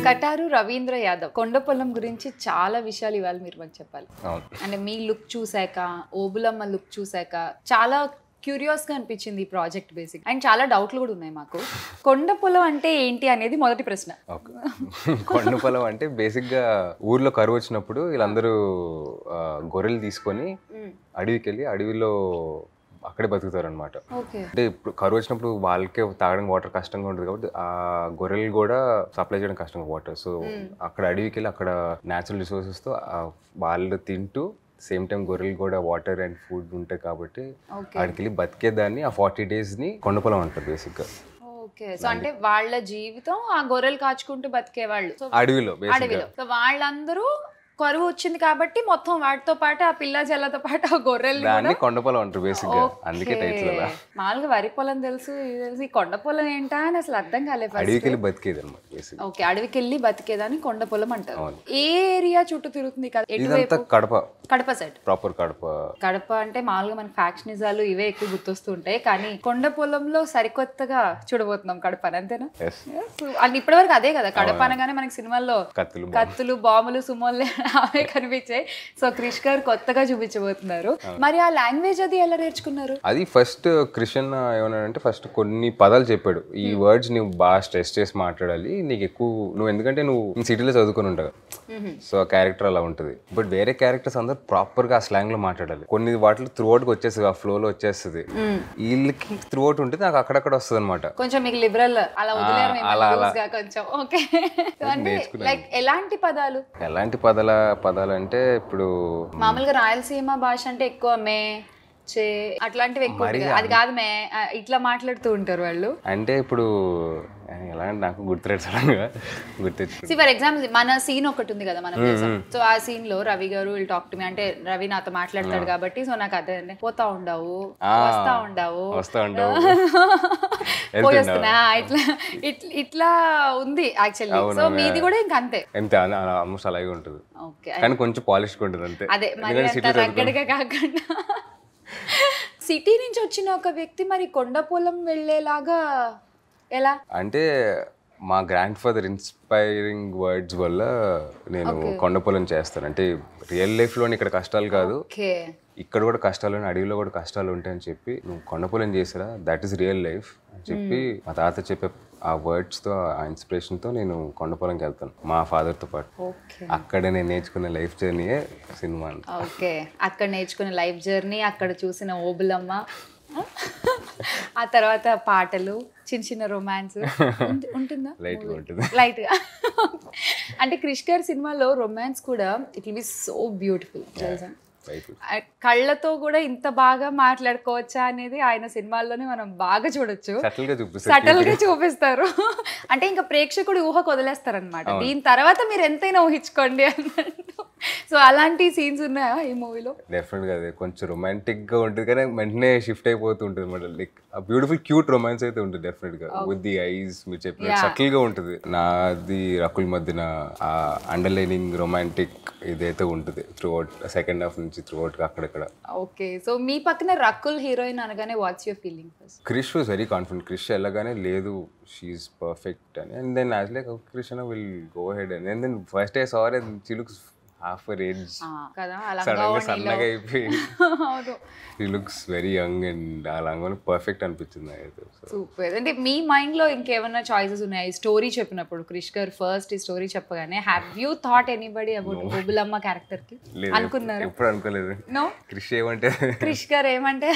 కటారు రవీంద్ర యాదవ్ కొండపొలం గురించి చాలా విషయాలు ఇవాళ మీరు మాకు చెప్పాలి అవును అంటే మీ లుక్ చూసాక ఓబులమ్మ లుక్ చూసాక చాలా క్యూరియస్ గా అనిపించింది ఈ ప్రాజెక్ట్ బేసిక్ అండ్ చాలా డౌట్లు కూడా ఉన్నాయి మాకు కొండ పొలం అంటే ఏంటి అనేది మొదటి ప్రశ్న ఓకే కొండ పొలం అంటే బేసిక్గా ఊర్లో కరువు వచ్చినప్పుడు వీళ్ళందరూ ఆ, గొర్రెలు తీసుకొని అడవికి వెళ్ళి అడవిలో అక్కడే బతుకుతారు అనమాట ఓకే అంటే ఇప్పుడు కరువు వచ్చినప్పుడు వాళ్ళకే తాగడానికి వాటర్ కష్టంగా ఉంటుంది కాబట్టి ఆ గొర్రెలు కూడా సప్లై చేయడం కష్టంగా వాటర్ సో అక్కడ అడవికి వెళ్ళి అక్కడ న్యాచురల్ రిసోర్సెస్తో వాళ్ళు తింటూ సేమ్ టైం గొర్రెలు కూడా వాటర్ అండ్ ఫుడ్ ఉంటాయి కాబట్టి ఓకే అక్కడికి వెళ్ళి బతికేదాన్ని ఆ ఫార్టీ డేస్ని కొండపొలం అంటారు బేసిక్గా ఓకే సో అంటే వాళ్ళ జీవితం ఆ గొర్రెలు కాచుకుంటూ బతికేవాళ్ళు సో అడవిలో బేసిక్గా అడవిలో సో వాళ్ళందరూ కరువు వచ్చింది కాబట్టి మొత్తం వాటితో పాటు ఆ పిల్ల జల్లతో పాటు ఆ గొర్రెలు దాన్ని కొండపొలం అంటారు బేసిక్గా అందుకే టైటిల్ అలా మామూలుగా వరి పొలం తెలుసు ఇది తెలుసు ఈ కొండ పొలం ఏంటా అని అసలు అర్థం కాలేదు first. అడవికి వెళ్ళి బతికేది అనమాట బేసిక్ ఓకే అడవికి వెళ్ళి బతికేదాన్ని కొండ పొలం అంటారు అవును. ఏ ఏరియా చుట్టూ తిరుగుతుంది కదా ఇదంతా ఎటువైపు కడప కడప సైడ్ ప్రాపర్ కడప కడప అంటే మామూలుగా మన ఫ్యాక్షనిజాలు ఇవే ఎక్కువ గుర్తొస్తూ ఉంటాయి కానీ కొండ పొలంలో సరికొత్తగా చూడబోతున్నాం కడప అంతేనా ఎస్ So, అండ్ ఇప్పటివరకు అదే కదా కడప అనగానే మనకి సినిమాల్లో కత్తులు కత్తులు బాంబులు సుమోలు అవే కనిపించాయి సో క్రిష్ గారు కొత్తగా చూపించబోతున్నారు మరి ఆ లాంగ్వేజ్ అది ఎలా నేర్చుకున్నారు అది ఫస్ట్ క్రిషన్ ఏమన్నాడంటే ఫస్ట్ కొన్ని పదాలు చెప్పాడు ఈ వర్డ్స్ నువ్వు బాగా స్ట్రెస్ చేసి మాట్లాడాలి నీకు ఎక్కువ నువ్వు ఎందుకంటే నువ్వు సిటీలో చదువుకొని ఉంటావు సో ఆ క్యారెక్టర్ అలా ఉంటుంది బట్ వేరే క్యారెక్టర్స్ అందరూ ప్రాపర్ గా ఆ స్లాంగ్ లో మాట్లాడాలి కొన్ని వాటిలో త్రూ అవుట్ వచ్చేస్తుంది ఆ ఫ్లో లో వచ్చేస్తుంది వీళ్ళకి త్రూ అవుట్ ఉంటుంది నాకు అక్కడక్కడ వస్తుంది అనమాట కొంచెం మీకు లిబరల్ అలా వదిలేరు ఆ, మిమ్మల్ని అలా, అలా. loose గా కొంచెం ఓకే అంటే నేర్చుకున్నాను. లైక్ ఎలాంటి పదాలు ఎలాంటి పదాల పదాలు అంటే ఇప్పుడు మామూలుగా రాయలసీమ భాష అంటే ఎక్కువ మే చే అట్లాంటివి ఎక్కువ ఉంటాయి కదా. అది కాదు మే ఆ, ఇట్లా మాట్లాడుతూ ఉంటారు వాళ్ళు అంటే ఇప్పుడు ఎలా అంటే నాకు గుర్తులేదు సడన్ గా గుర్తెచ్చు సి ఫర్ ఎగ్జాంపుల్ మన సీన్ ఒకటి ఉంది కదా మన సో ఆ సీన్ లో రవి గారు విల్ టాక్ టు మీ అంటే రవి నాతో మాట్లాడతాడు కాబట్టి సో నాకు అదే అంటే పోతా ఉండవు వస్తా ఉండవు వస్తా ఉండవు పోయి వస్తున్నా ఇట్లా ఇట్లా ఇట్లా ఉంది యాక్చువల్లీ సో మీది కూడా ఇంక అంతే అంతే ఆల్మోస్ట్ అలాగే ఉంటుంది ఓకే కానీ కొంచెం పాలిష్గా ఉంటుంది అంతే అదే మరి ఎందుకంటే అంత సిటీలో రగ్గడిగా కాకుండా సిటీ నుంచి వచ్చిన ఒక వ్యక్తి మరి కొండ పొలం వెళ్ళేలాగా ఎలా అంటే మా గ్రాండ్ ఫాదర్ ఇన్స్పైరింగ్ వర్డ్స్ వల్ల నేను కొండపొలం చేస్తాను అంటే రియల్ లైఫ్లో ఇక్కడ కష్టాలు కాదు ఓకే ఇక్కడ కూడా కష్టాలు ఉన్నాయి అడవిలో కూడా కష్టాలు ఉంటాయని చెప్పి నువ్వు కొండపొలం చేసిరా దట్ ఈస్ రియల్ లైఫ్ అని చెప్పి మా తాత చెప్పే ఆ వర్డ్స్తో ఆ ఇన్స్పిరేషన్తో నేను కొండపొలంకి వెళ్తాను మా ఫాదర్తో పాటు ఓకే అక్కడ నేను నేర్చుకున్న లైఫ్ జర్నీయే సినిమా అంట ఓకే అక్కడ నేర్చుకున్న లైఫ్ జర్నీ అక్కడ చూసిన ఓబులమ్మ ఆ తర్వాత పాటలు చిన్న చిన్న రొమాన్స్ ఉంటుందా లైట్గా ఉంటుంది లైట్ గా అంటే క్రిష్ గారి సినిమాలో రొమాన్స్ కూడా it will be so beautiful తెలుసా లైట్ ఆ కళ్ళతో కూడా ఇంత బాగా మాట్లాడుకోవచ్చా అనేది ఆయన సినిమాల్లోనే మనం బాగా చూడొచ్చు సటిల్గా చూపిస్తారు సటల్ గా చూపిస్తారు అంటే ఇంకా ప్రేక్షకుడు ఊహకు వదిలేస్తారనమాట దీని తర్వాత మీరు ఎంతైనా ఊహించుకోండి అన్నట్టు సో అలాంటి సీన్స్ ఉన్నాయా ఈ మూవీలో డెఫినెట్గా అదే కొంచెం రొమాంటిక్గా ఉంటుంది కానీ వెంటనే షిఫ్ట్ అయిపోతూ ఉంటుంది అనమాట లైక్ ఆ బ్యూటిఫుల్ క్యూట్ రొమాన్స్ అయితే ఉంటుంది డెఫినెట్గా విత్ ది ఐస్ మీరు చెప్పినట్టు సటిల్గా ఉంటుంది నాది రకుల్ మధ్యన ఆ అండర్లైనింగ్ రొమాంటిక్ ఇదైతే ఉంటుంది త్రూ అవుట్ సెకండ్ హాఫ్ నుంచి త్రూ అవుట్ అక్కడక్కడ ఓకే సో మీ పక్కన రకుల్ హీరోయిన్ అనగానే what's your feeling first Krish was very confident Krish వెళ్ళగానే లేదు షీఈస్ పర్ఫెక్ట్ అని and then as like Krish అన్న విల్ గో హెడ్ అని and then first day sir she looks half age కదా అలా సడన్ గా సన్నగా అయిపోయి అవును she looks very young and ఆ లంగా పర్ఫెక్ట్ అనిపించింది నాకైతే సో సూపర్ అంటే మీ మైండ్ లో ఇంకేమైనా చాయిసెస్ ఉన్నాయి స్టోరీ చెప్పినప్పుడు క్రిష్ గారు ఫస్ట్ ఈ స్టోరీ చెప్పగానే have you thought anybody about Bobulamma character కి లేదు అనుకున్నారు ఎప్పుడు అనుకోలేదు నో క్రిష్ ఏమంటే క్రిష్ గారు ఏమంటే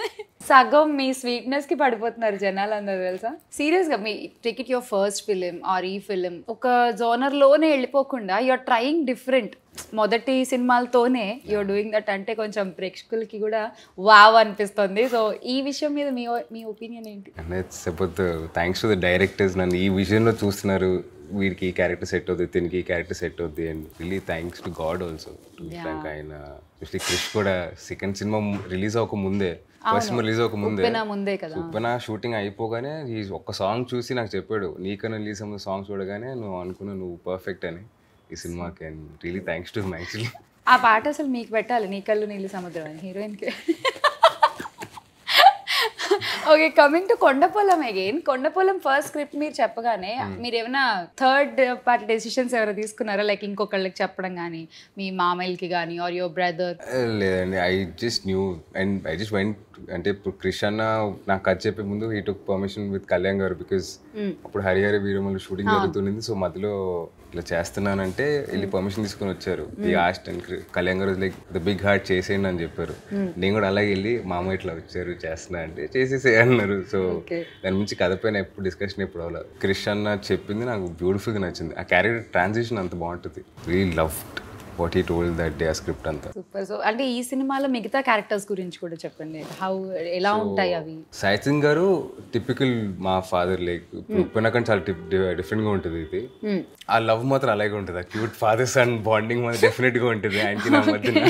సగం మీ స్వీట్నెస్ కి పడిపోతున్నారు జనాలు అందరూ తెలుసా సీరియస్ గా మీ ticket your first film or ఈ ఫిలిం ఒక జోనర్ లోనే వెళ్ళిపోకుండా యూఆర్ ట్రయింగ్ డిఫరెంట్ మొదటి సినిమాలతోనే యూఆర్ డూయింగ్ దట్ అంటే కొంచెం ప్రేక్షకులకి కూడా వావ్ అనిపిస్తుంది సో ఈ విషయం మీద మీ మీ ఒపీనియన్ ఏంటి it's about thanks to the directors నన్ను ఈ విజన్లో చూస్తున్నారు వీడికి ఈ క్యారెక్టర్ సెట్ అవుతుంది దీనికి ఈ క్యారెక్టర్ సెట్ అవుతుంది and really thanks to god also thank ఆయన ఎస్పెషలీ క్రిష్ కూడా సెకండ్ సినిమా రిలీజ్ అవ్వక ముందే ఫస్ట్ సినిమా రిలీజ్ అవ్వక ముందే నా ముందే కదా ఉప్పెన షూటింగ్ అయిపోగానే ఈ ఒక్క సాంగ్ చూసి నాకు చెప్పాడు నీకన్నా రిలీజ్ అమ్మ సాంగ్ చూడగానే నువ్వు అనుకున్నావు నువ్వు పర్ఫెక్ట్ అని ఈ సినిమాకి and really thanks to actually ఆ పాట అసలు మీకు పెట్టాలి నీ కళ్ళు నీళ్ళు సముద్రం అని హీరోయిన్కి okay coming to Kondapolam again Kondapolam first script మీరు చెప్పగానే మీరు ఏమైనా థర్డ్ పార్టీ డెసిషన్స్ ఎవరైనా తీసుకున్నారా లైక్ ఇంకొకళ్ళకి చెప్పడం కానీ మీ మామయ్యకి కానీ ఆర్ యువర్ బ్రదర్ లేదండి I just knew and I just went అంటే ఇప్పుడు క్రిష్ అన్న నాకు కథ చెప్పే ముందు he took permission with Kalyan garu because అప్పుడు హరిహర వీరమల్లి షూటింగ్ జరుగుతుంది సో మధ్యలో ఇట్లా చేస్తున్నానంటే వెళ్ళి పర్మిషన్ తీసుకొని వచ్చారు ఈ ఆస్ట్ అండ్ కళ్యాణ్ గారు లైక్ ద బిగ్ హార్ట్ చేసేయండి అని చెప్పారు నేను కూడా అలాగే వెళ్ళి మామ ఇట్లా వచ్చారు చేస్తున్నా అంటే చేసేసే అన్నారు సో దాని నుంచి కథ పైన ఎప్పుడు డిస్కషన్ ఎప్పుడు అవ్వలేదు క్రిష్ అన్న చెప్పింది నాకు బ్యూటిఫుల్గా నచ్చింది ఆ క్యారెక్టర్ ట్రాన్సిషన్ అంత బాగుంటుంది real loved what he told that day ఆ స్క్రిప్ట్ అంతా సూపర్ సో అంటే ఈ సినిమాలో మిగతా క్యారెక్టర్స్ గురించి కూడా చెప్పండి హౌ ఎలా ఉంటాయి అవి సాయి సింగ్ గారు టిపికల్ మా ఫాదర్ లైక్ ఉప్పెనకం చాలా డిఫరెంట్ గా ఉంటుంది ఇది ఆ లవ్ మాత్రం అలాగే ఉంటుంది ఆ క్యూట్ ఫాదర్ సన్ బాండింగ్ మాత్రం డెఫినెట్ గా ఉంటుంది ఆయనకి నా మధ్యన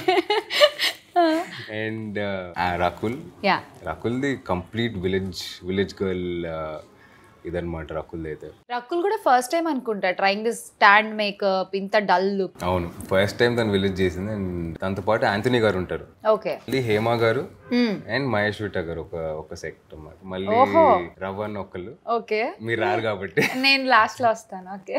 and Rakul ya Rakul the complete village village girl ఇదన్నమాట రాకుల్ అయితే రకుల్ కూడా ఫస్ట్ టైం అనుకుంటా ట్రైంగ్ దిస్ స్టాండ్ మేకప్ ఇంత డల్ లుక్ అవును ఫస్ట్ టైం తను విలేజ్ చేసింది అండ్ దాంతో పాటు ఆంథనీ గారు ఉంటారు ఓకే మళ్ళీ హేమ గారు అండ్ మహేష్ విట గారు ఒక ఒక సెక్ట్ అన్నమాట మళ్ళీ రవన్ ఒకళ్ళు ఓకే మీరు రారు కాబట్టి నేను లాస్ట్ లో వస్తాను ఓకే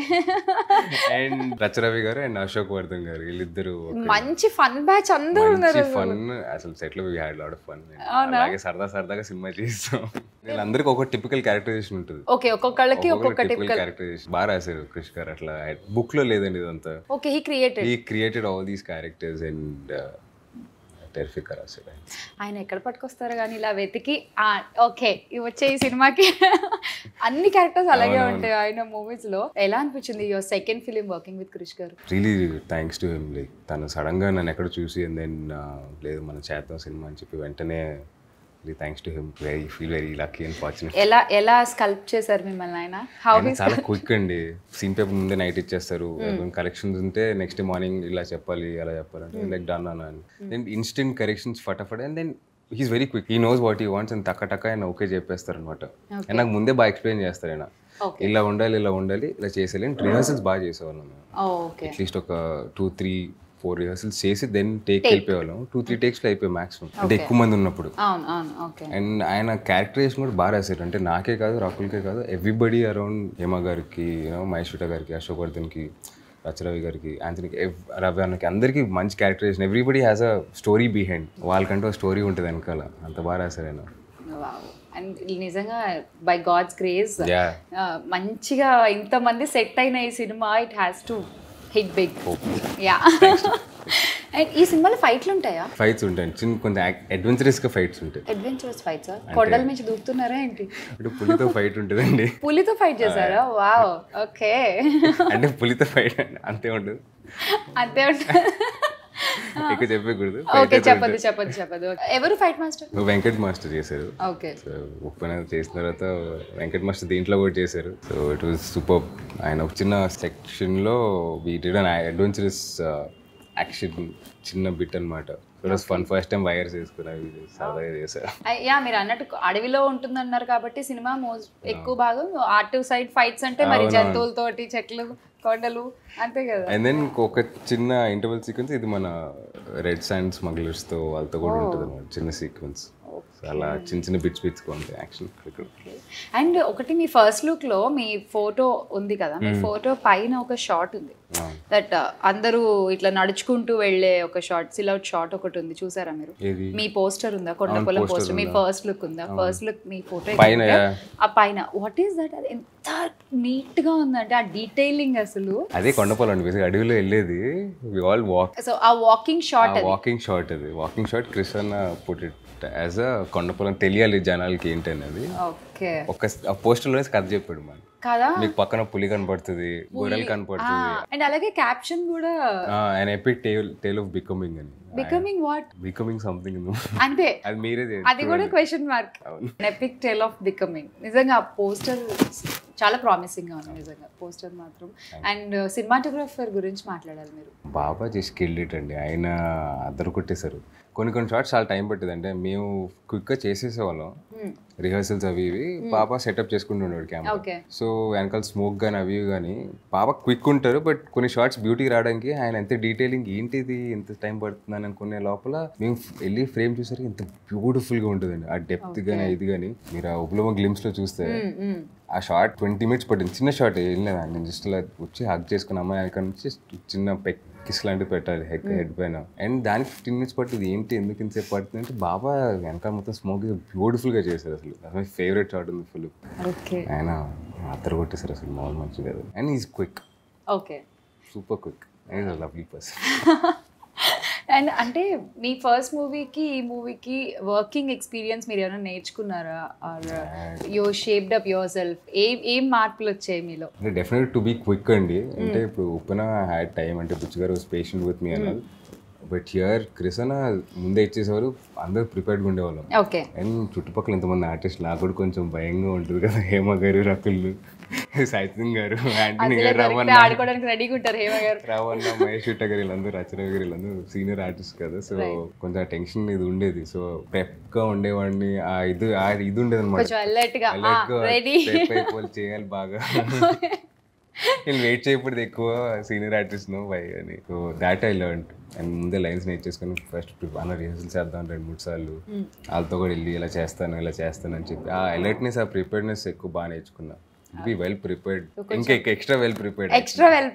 అండ్ రచరవి గారు అండ్ అశోక్ వర్ధన్ గారు వీళ్ళిద్దరు ఒక మంచి ఫన్ బ్యాచ్ అందరూ మంచి ఫన్ అసలు సెట్ లో హ్యాడ్ లాట్ ఆఫ్ ఫన్ అలాగే సరదా సరదాగా సినిమా చేస్తాం వీళ్ళందరికీ ఒక టిపికల్ క్యారెక్టరైజేషన్ ఉంటుంది ఓకే ఒక్కొక్కళ్ళకి ఒక్కొక్క టిపికల్ క్యారెక్టరైజేషన్ బాగా రాశారు క్రిష్ గారు అట్లా బుక్ లో లేదండి ఇదంతా ఓకే హీ క్రియేటెడ్ ఈ created all these characters and terrific రాశారు ఆయన. ఆయన ఎక్కడ పట్టుకొస్తారో కానీ ఇలా వెతికి ఓకే ఇవి వచ్చే ఈ సినిమాకి అన్ని క్యారెక్టర్స్ అలాగే ఉంటాయి ఆయన మూవీస్ లో ఎలా అనిపించింది your second film working with Krish garu really thanks to him like తను సడన్గా నన్ను ఎక్కడ చూసి అండ్ దెన్ లేదు మనం చేద్దాం సినిమా అని చెప్పి వెంటనే thanks to him very feel very lucky and fortunate ఎలా ఎలా స్కల్ప్ చేశారు మిమ్మల్ని ఆయన హౌ ఆయన చాలా క్విక్ అండి సీన్ పేపర్ ముందే నైట్ ఇచ్చేస్తారు కరెక్షన్స్ ఉంటే నెక్స్ట్ మార్నింగ్ ఇలా చెప్పాలి అలా చెప్పాలి అంటే లైక్ డన్ అన్న అని దెన్ ఇన్స్టెంట్ కరెక్షన్స్ ఫటాఫట్ and then he's very quick he knows what he wants and తక్క టక్క ఆయన ఓకే చెప్పేస్తారు అనమాట అండ్ నాకు ముందే బాగా ఎక్స్ప్లెయిన్ చేస్తారు ఆయన Okay. ఇలా ఉండాలి ఇలా ఉండాలి ఇలా చేసేయాలి అండ్ రిహర్సల్స్ బాగా చేసేవాళ్ళం మేము ఓకే అట్లీస్ట్ ఒక టూ త్రీ ఫోర్ రిహర్సల్స్ చేసి దెన్ టేక్ వెళ్ళిపోయేవాళ్ళం టూ త్రీ టేక్స్లో అయిపోయి మాక్సిమం అంటే ఎక్కువ మంది ఉన్నప్పుడు అవును అవును ఓకే అండ్ ఆయన క్యారెక్టరైజేషన్ కూడా బాగా రాశారు అంటే నాకే కాదు రాకుల్కే కాదు ఎవ్రీబడి అరౌండ్ హేమ గారికి యూనో మహేశ్వట గారికి అశోక్ వర్ధన్కి రచరవి గారికి ఆంథనీకి ఎవ్- రవి అన్నకి అందరికీ మంచి characterisation everybody has a story behind వాళ్ళకంటూ ఒక స్టోరీ ఉంటుంది వెనకాల అంత బాగా రాశారు ఆయన అండ్ నిజంగా బై గాడ్స్ గ్రేస్ యా మంచిగా ఇంతమంది సెట్ అయిన ఈ cinema it has to hit big ya and ఈ సినిమాలో ఫైట్లు ఉంటాయా ఫైట్స్ ఉంటాయి చిన్న కొంచెం అడ్వెంచరస్గా ఫైట్స్ ఉంటాయి అడ్వెంచరస్ ఫైట్స్ కొండల నుంచి దూకుతున్నారా ఏంటి అంటే పులితో ఫైట్ ఉంటుందండి పులితో ఫైట్ చేశారా వావ్ ఓకే అంటే పులితో ఫైట్ అంతే ఉండదు అంతే ఉంటుంది ఎక్కువ చెప్పకూడదు ఓకే చెప్పదు చెప్పదు చెప్పదు ఎవరు ఫైట్ మాస్టర్ వెంకట్ మాస్టర్ చేశారు ఓకే సో ఉప్పెన చేసిన తర్వాత వెంకట్ మాస్టర్ దీంట్లో కూడా చేశారు సో ఇట్ వాజ్ సూపర్ ఆయన ఒక చిన్న సెక్షన్లో we did an adventurous action చిన్న బిట్ అనమాట it fun first time wires వేసుకున్నవి సరదాగా చేశారు యా మీరు అన్నట్టు అడవిలో ఉంటుందన్నారు కాబట్టి సినిమా మోస్ట్ ఎక్కువ భాగం అటు సైడ్ ఫైట్స్ అంటే మరి జంతువులతోటి చెట్లు కొండలు అంతే కదా అండ్ దెన్ ఒక చిన్న ఇంటర్వల్ సీక్వెన్స్ ఇది మన రెడ్ శాండ్ స్మగ్లర్స్తో వాళ్ళతో కూడా ఉంటుంది అనమాట చిన్న సీక్వెన్స్ అలా చిన్న చిన్న బిట్స్ బిట్స్ ఉంటాయి యాక్షన్ ఇక్కడ అండ్ ఒకటి మీ ఫస్ట్ లుక్ లో మీ ఫోటో ఉంది కదా మీ ఫోటో పైన ఒక షాట్ ఉంది దట్ అందరూ ఇట్లా నడుచుకుంటూ వెళ్ళే ఒక షార్ట్ సిలౌట్ షాట్ ఒకటి ఉంది చూసారా మీరు ఏది మీ పోస్టర్ ఉందా కొండపొలం పోస్టర్ మీ ఫస్ట్ లుక్ ఉందా ఫస్ట్ లుక్ మీ ఫోటో పైన ఆ పైన వాట్ ఈస్ దట్ అది ఎంత నీట్ గా ఉందంటే ఆ డీటెయిలింగ్ అసలు అదే కొండపొలం అండి బేసిక్ అడవిలో వెళ్ళేది వి ఆల్ వాక్ సో ఆ వాకింగ్ షాట్ వాకింగ్ షాట్ అది వాకింగ్ షాట్ క్రిస్ అన్న put it as a Kondapolam తెలియాలి జనాలకి ఏంటి అనేది ఓకే ఒక ఆ పోస్టర్ వేసి కథ చెప్పాడు మన కదా మీకు పక్కన పులి కనపడుతుంది గొర్రెలు కనపడుతుంది అండ్ అలాగే క్యాప్షన్ కూడా ఆయన epic tale tale of becoming అని బికమింగ్ వాట్ బికమింగ్ సంథింగ్ అంతే అది మీరే చేయండి. అది కూడా క్వశ్చన్ మార్క్ అవును. ఎపిక్ టేల్ ఆఫ్ బికమింగ్ నిజంగా ఆ పోస్టర్ చాలా ప్రామిసింగ్ గా ఉంది నిజంగా పోస్టర్ మాత్రం అండ్ సినిమాటోగ్రాఫర్ గురించి మాట్లాడాలి మీరు బాబా చేసి కిల్డ్ ఇట్ అండి ఆయన అద్దరు కొట్టేశారు కొన్ని కొన్ని షార్ట్స్ చాలా టైం పట్టింది అంటే మేము క్విక్గా చేసేసేవాళ్ళం రిహర్సల్స్ అవి ఇవి పాప సెటప్ చేసుకుంటుండేవాడు కెమెరా ఓకే సో వెనకాల స్మోక్ కానీ అవి ఇవి కానీ పాప క్విక్ ఉంటారు బట్ కొన్ని షార్ట్స్ బ్యూటీ రావడానికి ఆయన ఎంత డీటెయిలింగ్ ఏంటిది ఎంత టైం పడుతుంది అని అనుకునే లోపల మేము వెళ్ళి ఫ్రేమ్ చూసరికి ఇంత బ్యూటిఫుల్గా ఉంటుందండి ఆ డెప్త్ కానీ ఇది కానీ మీరు ఆ ఉప్లమ గ్లిమ్స్లో చూస్తే ఆ షార్ట్ ట్వంటీ మినిట్స్ పట్టింది చిన్న షార్ట్ ఏం లేదా నేను జస్ట్ ఇలా వచ్చి హక్ చేసుకున్న అమ్మాయి వెనక నుంచి చిన్న పెక్ కిస్ లాంటివి పెట్టాలి హెడ్ హెడ్ పైన అండ్ దానికి ఫిఫ్టీన్ మినిట్స్ పట్టింది ఏంటి ఎందుకు ఇంతసేపు పడుతుంది అంటే బాబా వెనకాల మొత్తం స్మోక్ బ్యూటిఫుల్గా చేశారు అసలు మై ఫేవరెట్ షార్ట్ ఉంది ఫుల్ ఓకే ఆయన అత్తరు కొట్టేశారు అసలు మామూలు మంచి కాదు and is quick okay super quick and lovely person and అంటే మీ ఫస్ట్ మూవీకి ఈ మూవీకి వర్కింగ్ ఎక్స్పీరియన్స్ మీరు ఏమైనా నేర్చుకున్నారా are you shaped up your self ఏం మార్పులు వచ్చాయి మీలో అంటే డెఫినెట్ టు బీ క్విక్ అండి అంటే ఇప్పుడు ఉప్పన హ్యాడ్ టైం అంటే Buchi garu patient with me అన్నారు బట్ హియర్ క్రిస్ అన్న ముందే ఇచ్చేసేవారు అందరూ ప్రిపేర్డ్గా ఉండేవాళ్ళం ఓకే అండ్ చుట్టుపక్కల ఎంతమంది ఆర్టిస్ట్ నాకు కూడా కొంచెం భయంగా ఉంటుంది కదా హేమ గారు రకుల్ సైతం గారు ఆంటనీ గారు రమణ ఆడుకోవడానికి రెడీగా ఉంటారు హేమ గారు రావణ మహేష్ విట్ట గారు వీళ్ళందరూ రచన గారు వీళ్ళందరూ సీనియర్ ఆర్టిస్ట్ కదా సో కొంచెం టెన్షన్ ఇది ఉండేది సో ప్రెప్ గా ఉండేవాడిని ఆ ఇది ఆ ఇది ఉండేది అనమాట కొంచెం అలర్ట్ గా రెడీ అయిపోయి చేయాలి బాగా నేను వెయిట్ చేయకూడదు ఎక్కువ సీనియర్ ఆర్టిస్ట్ నో బై అని so that I learn and ముందే లైన్స్ నేర్చేసుకొని ఫస్ట్ అన్న రిహర్సల్ చేద్దాం రెండు మూడు సార్లు వాళ్ళతో కూడా వెళ్ళి ఇలా చేస్తాను ఇలా చేస్తాను అని చెప్పి ఆ అలర్ట్నెస్ ఆ ప్రిపేర్డ్నెస్ ఎక్కువ బాగా నేర్చుకున్నా బి వెల్ ప్రిపేర్డ్ ఇంకా extra well prepared extra well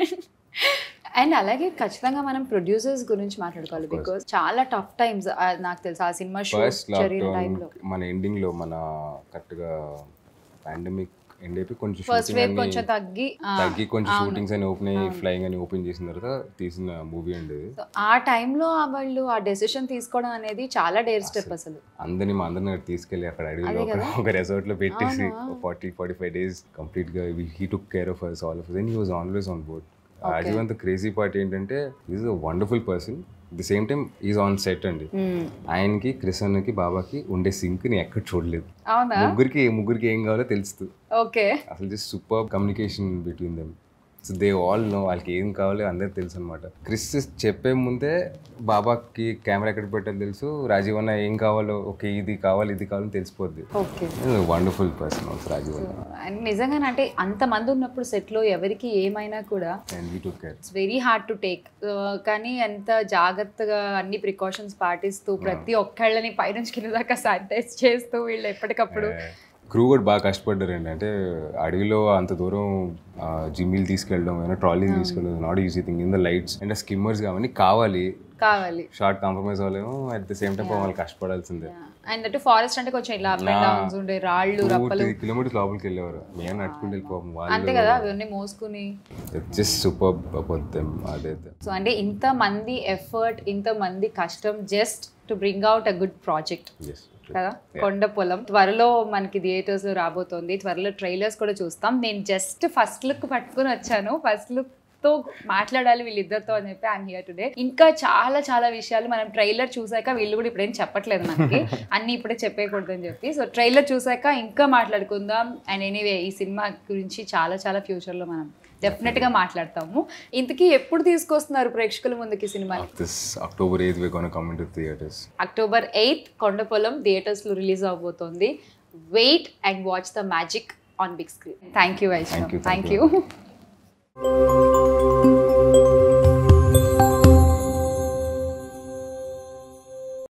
and అలాగే ఖచ్చితంగా మనం ప్రొడ్యూసర్స్ గురించి మాట్లాడుకోవాలి బికాస్ చాలా టఫ్ టైమ్స్ నాకు తెలుసు ఆ సినిమా షూట్ ఫస్ట్ జరిగిన లాక్డౌన్ టైంలో మన ఎండింగ్ లో మన కరెక్ట్గా పాండమిక్ ఎండ్ అయిపోయి కొంచెం ఫస్ట్ షూటింగ్ వేవ్ అన్ని కొంచెం తగ్గి ఆ, తగ్గి కొంచెం షూటింగ్స్ అని ఓపెన్ అయ్యి ఫ్లయింగ్ అని ఓపెన్ చేసిన తర్వాత తీసిన మూవీ అండి ఇది so ఆ టైంలో వాళ్ళు ఆ డెసిషన్ తీసుకోవడం అనేది చాలా డేర్ స్టెప్ అసలు అందరిని మా అందరిని అక్కడ తీసుకెళ్ళి అక్కడ అడవిలో ఒక ఒక resort లో పెట్టేసి forty forty five days complete గా he took care of us all of then he was always on board రాజీవంత్ క్రేజీ పార్ట్ ఏంటంటే is a wonderful person the same time is on set అండి ఆయనకి క్రిషన్కి బాబాకి ఉండే sync ని ఎక్కడ చూడలేదు అవునా ముగ్గురికి ముగ్గురికి ఏం కావాలో తెలుస్తుంది ఓకే అసలు just super communication between them so they all know వాళ్ళకి ఏం కావాలో అందరికి తెలుసు అనమాట క్రిస్ చెప్పే ముందే బాబాకి కెమెరా ఎక్కడ పెట్టాలో తెలుసు రాజీవ్ అన్న ఏం కావాలో ఓకే ఇది కావాలి ఇది కావాలని తెలిసిపోద్ది okay wonderful person also Rajeev అన్న అండ్ నిజంగానే అంటే అంతమంది ఉన్నప్పుడు సెట్లో ఎవరికి ఏమైనా కూడా and we took care it's very hard to take కానీ ఎంత జాగ్రత్తగా అన్ని ప్రికాషన్స్ పాటిస్తూ ప్రతి ఒక్కళ్ళని పైనుంచి కింద దాకా శానిటైజ్ చేస్తూ వీళ్ళు ఎప్పటికప్పుడు క్రూ కూడా బాగా కష్టపడ్డారండి అంటే అడవిలో అంత దూరం జిమ్మీలు తీసుకెళ్ళడం ఏమైనా ట్రాలీలు తీసుకెళ్ళడం not easy thing in the lights and skimmers అవన్నీ కావాలి కావాలి షార్ట్ కాంప్రమైజ్ అవ్వలేము అట్ ద సేమ్ టైం వాళ్ళు కష్టపడాల్సిందే అండ్ దట్ ఫారెస్ట్ అంటే కొంచెం ఇలా అప్ అండ్ డౌన్స్ ఉండే రాళ్ళు రప్పలు టూ కిలోమీటర్స్ లోపలికి వెళ్ళేవారు మేము నడుచుకుంటూ వెళ్ళిపోము అంతే వాళ్ళు కదా అవన్నీ మోసుకుని జస్ట్ సూపర్ అబద్ధం అదైతే సో అంటే ఇంత మంది ఎఫర్ట్ ఇంత మంది కష్టం just to bring out a good project yes కదా కొండ పొలం త్వరలో మనకి థియేటర్స్ లో రాబోతోంది త్వరలో ట్రైలర్స్ కూడా చూస్తాం నేను జస్ట్ ఫస్ట్ లుక్ పట్టుకుని వచ్చాను ఫస్ట్ లుక్ తో మాట్లాడాలి వీళ్ళిద్దరితో అని చెప్పి ఐఎమ్ హియర్ టుడే ఇంకా చాలా చాలా విషయాలు మనం ట్రైలర్ చూసాక వీళ్ళు కూడా ఇప్పుడేం చెప్పట్లేదు మనకి అన్ని ఇప్పుడే చెప్పేయకూడదు అని చెప్పి సో ట్రైలర్ చూసాక ఇంకా మాట్లాడుకుందాం అండ్ ఎనీవే ఈ సినిమా గురించి చాలా చాలా ఫ్యూచర్ లో మనం డెఫినెట్ గా మాట్లాడతాము ఇంతకీ ఎప్పుడు తీసుకొస్తున్నారు ప్రేక్షకుల ముందుకి ఈ సినిమా this October eighth we gonna coming to theatres October eighth Kondapolam థియేటర్స్లో రిలీజ్ అవబోతోంది wait and watch the magic on big screen thank you Vaishnav Thank you, thank thank you